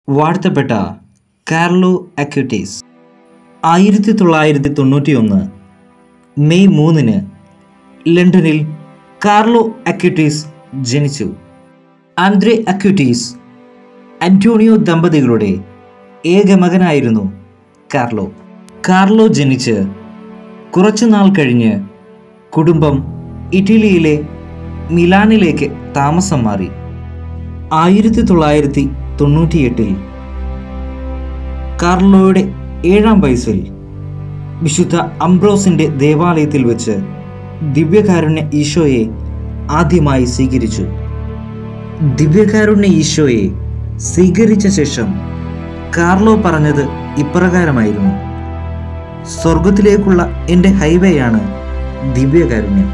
വാഴ്ത്തപ്പെട്ട Carlo Acutis ആയിരത്തി തൊള്ളായിരത്തി തൊണ്ണൂറ്റി ഒന്ന് മെയ് മൂന്നിന് ലണ്ടനിൽ കാർലോ അക്യൂട്ടീസ് ജനിച്ചു ആന്ദ്രെ അക്യൂട്ടീസ് അന്റോണിയോ ദമ്പതികളുടെ ഏക മകനായിരുന്നു കാർലോ കാർലോ ജനിച്ച് കുറച്ചുനാൾ കഴിഞ്ഞ് കുടുംബം ഇറ്റലിയിലെ മിലാനിലേക്ക് താമസം മാറി ആയിരത്തി തൊള്ളായിരത്തി തൊണ്ണൂറ്റിയെട്ടിൽ കാർലോയുടെ ഏഴാം വയസ്സിൽ വിശുദ്ധ അംബ്രോസിന്റെ ദേവാലയത്തിൽ വെച്ച് ദിവ്യകാരുണ്യ ഈശോയെ ആദ്യമായി സ്വീകരിച്ചു ദിവ്യകാരുണ്യ ഈശോയെ സ്വീകരിച്ച ശേഷം കാർലോ പറഞ്ഞത് ഇപ്രകാരമായിരുന്നു സ്വർഗത്തിലേക്കുള്ള എൻ്റെ ഹൈവേയാണ് ദിവ്യകാരുണ്യം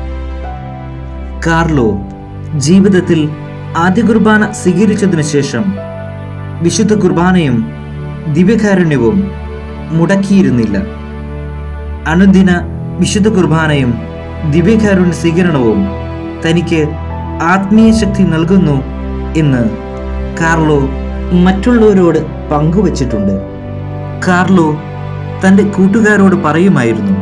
കാർലോ ജീവിതത്തിൽ ആദ്യ കുർബാന സ്വീകരിച്ചതിനു ശേഷം വിശുദ്ധ കുർബാനയും ദിവ്യകാരുണ്യവും മുടക്കിയിരുന്നില്ല അനുദിന വിശുദ്ധ കുർബാനയും ദിവ്യകാരുണ്യ സ്വീകരണവും തനിക്ക് ആത്മീയ ശക്തി നൽകുന്നു എന്ന് കാർലോ മറ്റുള്ളവരോട് പങ്കുവച്ചിട്ടുണ്ട് കാർലോ തൻ്റെ കൂട്ടുകാരോട് പറയുമായിരുന്നു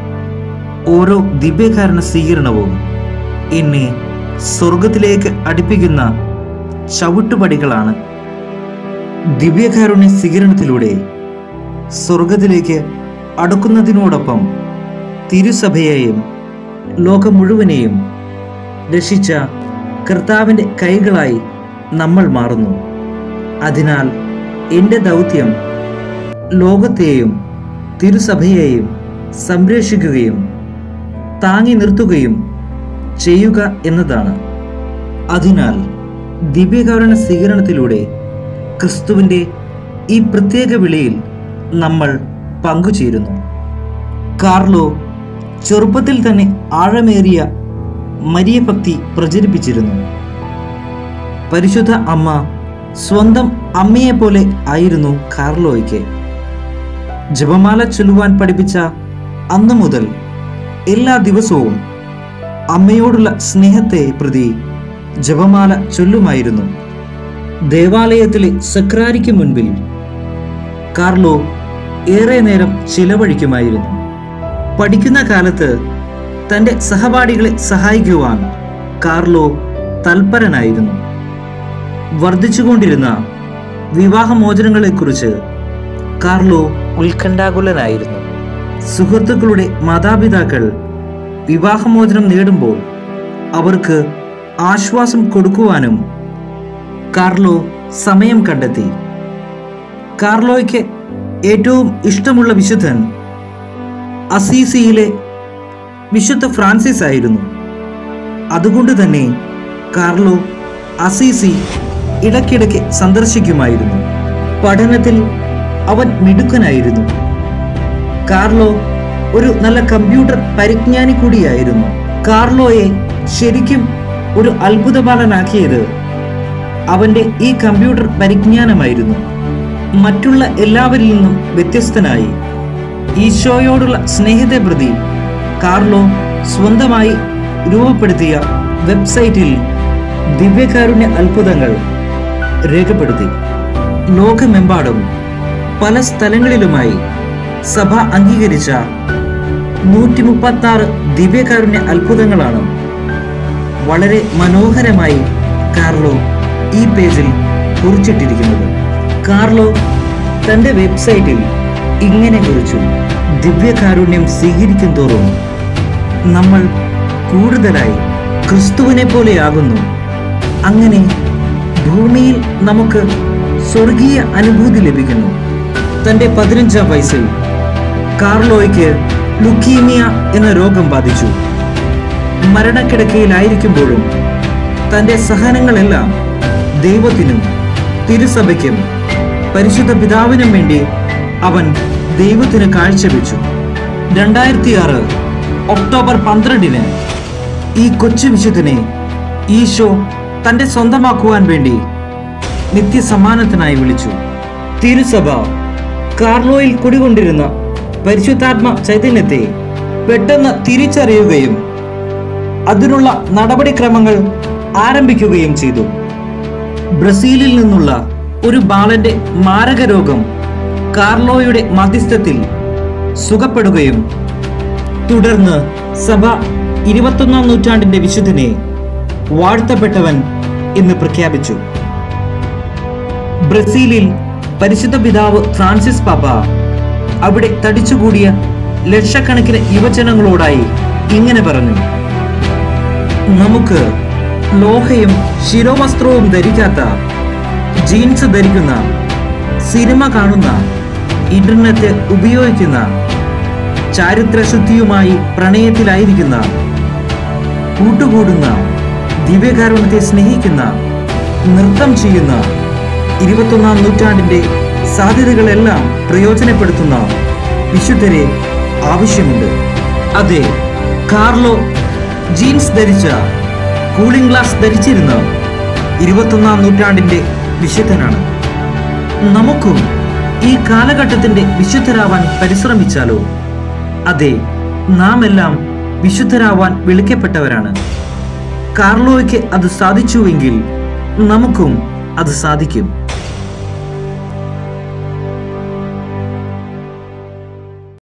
ഓരോ ദിവ്യകാരുണ്യ സ്വീകരണവും എന്നെ സ്വർഗത്തിലേക്ക് അടുപ്പിക്കുന്ന ചവിട്ടുപടികളാണ് ദിവ്യകാരുണ്യ സ്വീകരണത്തിലൂടെ സ്വർഗത്തിലേക്ക് അടുക്കുന്നതിനോടൊപ്പം തിരുസഭയെയും ലോകം മുഴുവനെയും രക്ഷിച്ച കർത്താവിൻ്റെ കൈകളായി നമ്മൾ മാറുന്നു അതിനാൽ എൻ്റെ ദൗത്യം ലോകത്തെയും തിരുസഭയെയും സംരക്ഷിക്കുകയും താങ്ങി നിർത്തുകയും ചെയ്യുക എന്നതാണ് അതിനാൽ ദിവ്യകാരുണ്യ സ്വീകരണത്തിലൂടെ ക്രിസ്തുവിൻ്റെ ഈ പ്രത്യേക വിളിയിൽ നമ്മൾ പങ്കുചേരുന്നു കാർലോ ചെറുപ്പത്തിൽ തന്നെ ആഴമേറിയ മരിയഭക്തി പ്രചരിപ്പിച്ചിരുന്നു പരിശുദ്ധ അമ്മ സ്വന്തം അമ്മയെപ്പോലെ ആയിരുന്നു കാർലോയ്ക്ക് ജപമാല ചൊല്ലുവാൻ പഠിപ്പിച്ച അന്നു മുതൽ എല്ലാ ദിവസവും അമ്മയോടുള്ള സ്നേഹത്തെ പ്രതി ജപമാല ചൊല്ലുമായിരുന്നു ദേവാലയത്തിലെ സക്രാരിക്ക് മുൻപിൽ കാർലോ ഏറെ നേരം ചിലവഴിക്കുമായിരുന്നു പഠിക്കുന്ന കാലത്ത് തൻ്റെ സഹപാഠികളെ സഹായിക്കുവാൻ കാർലോ തൽപരനായിരുന്നു വർദ്ധിച്ചുകൊണ്ടിരുന്ന വിവാഹമോചനങ്ങളെക്കുറിച്ച് കാർലോ ഉത്കണ്ഠാകുലനായിരുന്നു സുഹൃത്തുക്കളുടെ മാതാപിതാക്കൾ വിവാഹമോചനം നേടുമ്പോൾ അവർക്ക് ആശ്വാസം കൊടുക്കുവാനും കാർലോ സമയം കണ്ടെത്തി കാർലോയ്ക്ക് ഏറ്റവും ഇഷ്ടമുള്ള വിശുദ്ധൻ അസീസിയിലെ വിശുദ്ധ ഫ്രാൻസിസ് ആയിരുന്നു അതുകൊണ്ട് തന്നെ കാർലോ അസീസി ഇടയ്ക്കിടയ്ക്ക് സന്ദർശിക്കുമായിരുന്നു പഠനത്തിൽ അവൻ മിടുക്കനായിരുന്നു കാർലോ ഒരു നല്ല കമ്പ്യൂട്ടർ പരിജ്ഞാനി കൂടിയായിരുന്നു കാർലോയെ ശരിക്കും ഒരു അത്ഭുത ബാലനാക്കിയത് അവന്റെ ഈ കമ്പ്യൂട്ടർ പരിജ്ഞാനമായിരുന്നു മറ്റുള്ള എല്ലാവരിൽ നിന്നും വ്യത്യസ്തനായി ഈശോയോടുള്ള സ്നേഹത്തെ പ്രതി കാർലോ സ്വന്തമായി രൂപപ്പെടുത്തിയ വെബ്സൈറ്റിൽ ദിവ്യകാരുണ്യ അത്ഭുതങ്ങൾ രേഖപ്പെടുത്തി ലോകമെമ്പാടും പല സ്ഥലങ്ങളിലുമായി സഭ അംഗീകരിച്ച നൂറ്റി മുപ്പത്തി ആറ് ദിവ്യകാരുണ്യ അത്ഭുതങ്ങളാണ് വളരെ മനോഹരമായി കാർലോ ഈ പേജിൽ കുറിച്ചിട്ടിരിക്കുന്നത് കാർലോ തന്റെ വെബ്സൈറ്റിൽ ഇങ്ങനെ കുറിച്ചു ദിവ്യകാരുണ്യം സ്വീകരിക്കും തോറും നമ്മൾ കൂടുതലായി ക്രിസ്തുവിനെ പോലെയാകുന്നു അങ്ങനെ ഭൂമിയിൽ നമുക്ക് സ്വർഗീയ അനുഭൂതി ലഭിക്കുന്നു തന്റെ പതിനഞ്ചാം വയസ്സിൽ കാർലോയ്ക്ക് ലുക്കീമിയ എന്ന രോഗം ബാധിച്ചു മരണക്കിടക്കയിലായിരിക്കുമ്പോഴും തന്റെ സഹനങ്ങളെല്ലാം ദൈവത്തിനും തിരുസഭയ്ക്കും പരിശുദ്ധ പിതാവിനും വേണ്ടി അവൻ ദൈവത്തിന് കാഴ്ചവെച്ചു രണ്ടായിരത്തി ആറ് ഒക്ടോബർ പന്ത്രണ്ടിന് ഈ കൊച്ചു വിശുദ്ധനെ ഈശോ തന്റെ സ്വന്തമാക്കുവാൻ വേണ്ടി നിത്യസമ്മാനത്തിനായി വിളിച്ചു തിരുസഭ കാർലോയിൽ കുടികൊണ്ടിരുന്ന പരിശുദ്ധാത്മ ചൈതന്യത്തെ പെട്ടെന്ന് തിരിച്ചറിയുകയും അതിനുള്ള നടപടിക്രമങ്ങൾ ആരംഭിക്കുകയും ചെയ്തു ബ്രസീലിൽ നിന്നുള്ള ഒരു ബാലന്റെ മാരക രോഗം കാർലോയുടെ മധ്യസ്ഥത്തിൽ സുഖപ്പെടുകയും തുടർന്ന് സഭ ഇരുപത്തൊന്നാം നൂറ്റാണ്ടിന്റെ വിശുദ്ധനെ വാഴ്ത്തപ്പെട്ടവൻ എന്ന് പ്രഖ്യാപിച്ചു ബ്രസീലിൽ പരിശുദ്ധ പിതാവ് ഫ്രാൻസിസ് പാപ്പ അവിടെ തടിച്ചുകൂടിയ ലക്ഷക്കണക്കിന് യുവജനങ്ങളോടായി ഇങ്ങനെ പറഞ്ഞു നമുക്ക് ലോഹയും ശിരോവസ്ത്രവും ധരിക്കാത്ത ജീൻസ് ധരിക്കുന്ന സിനിമ കാണുന്ന ഇന്റർനെറ്റ് ഉപയോഗിക്കുന്ന ചാരിത്രശുദ്ധിയുമായി പ്രണയത്തിലായിരിക്കുന്ന കൂട്ടുകൂടുന്ന ദിവ്യകാരുണ്യത്തെ സ്നേഹിക്കുന്ന നൃത്തം ചെയ്യുന്ന ഇരുപത്തൊന്നാം നൂറ്റാണ്ടിന്റെ സാധ്യതകളെല്ലാം പ്രയോജനപ്പെടുത്തുന്ന വിശുദ്ധരെ ആവശ്യമുണ്ട് അതെ കാർലോ ജീൻസ് ധരിച്ച കൂളിംഗ് ഗ്ലാസ് ധരിച്ചിരുന്ന ഇരുപത്തൊന്നാം നൂറ്റാണ്ടിന്റെ വിശുദ്ധനാണ് നമുക്കും ഈ കാലഘട്ടത്തിന്റെ വിശുദ്ധരാവാൻ പരിശ്രമിച്ചാലോ അതെ നാം എല്ലാം വിശുദ്ധരാവാൻ വിളിക്കപ്പെട്ടവരാണ് കാർലോയ്ക്ക് അത് സാധിച്ചുവെങ്കിൽ നമുക്കും അത് സാധിക്കും